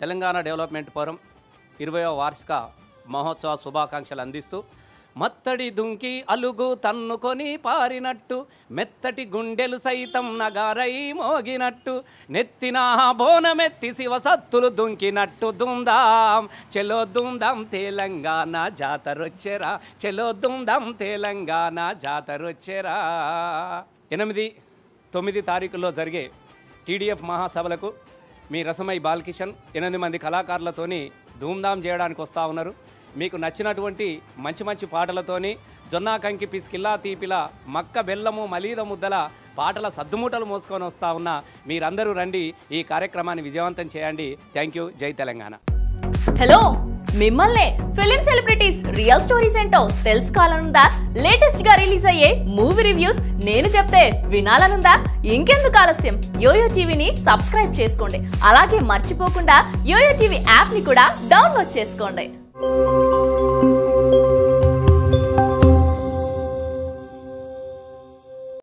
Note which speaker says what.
Speaker 1: Telangana development forum ఇరవయో వార్షిక మహోత్సవ శుభాకాంక్షలు అందిస్తూ మత్తడి దుంకి అలుగు తన్నుకొని పారినట్టు మెత్తటి గుండెలు సైతం నగారై మోగినట్టు నెత్తిన బోనమెత్తి శివసత్తులు దుంకినట్టు దుందాం చెలో దుందాం తెలంగాణ జాతరొచ్చెరా చెలో దుందాం తెలంగాణ జాతరొచ్చెరా ఎనిమిది తొమ్మిది తారీఖుల్లో జరిగే టీడీఎఫ్ మహాసభలకు మీ రసమై బాలకిషన్ ఎనిమిది మంది కళాకారులతోని ధూమ్ధాం చేయడానికి వస్తూ ఉన్నారు మీకు నచ్చినటువంటి మంచి మంచి పాటలతోని జొన్నా కంకి పిసికిల్లా తీపిల మక్క బెల్లము మలీద ముద్దల పాటల సద్దుమూటలు మోసుకొని వస్తూ ఉన్న మీరందరూ రండి ఈ కార్యక్రమాన్ని విజయవంతం చేయండి thank you Jai Telangana
Speaker 2: hello మిమ్మల్నే ఫిలిం సెలబ్రిటీస్ రియల్ స్టోరీస్ ఏంటో తెలుసుకోవాలనుందా లేటెస్ట్ గా రిలీజ్ అయ్యే మూవీ రివ్యూస్ నేను చెప్తే వినాలనుందా ఇంకెందుకు ఆలస్యం యోయో టీవీని సబ్స్క్రైబ్ చేసుకోండి అలాగే మర్చిపోకుండా యోయో టీవీ యాప్ ని కూడా డౌన్లోడ్ చేసుకోండి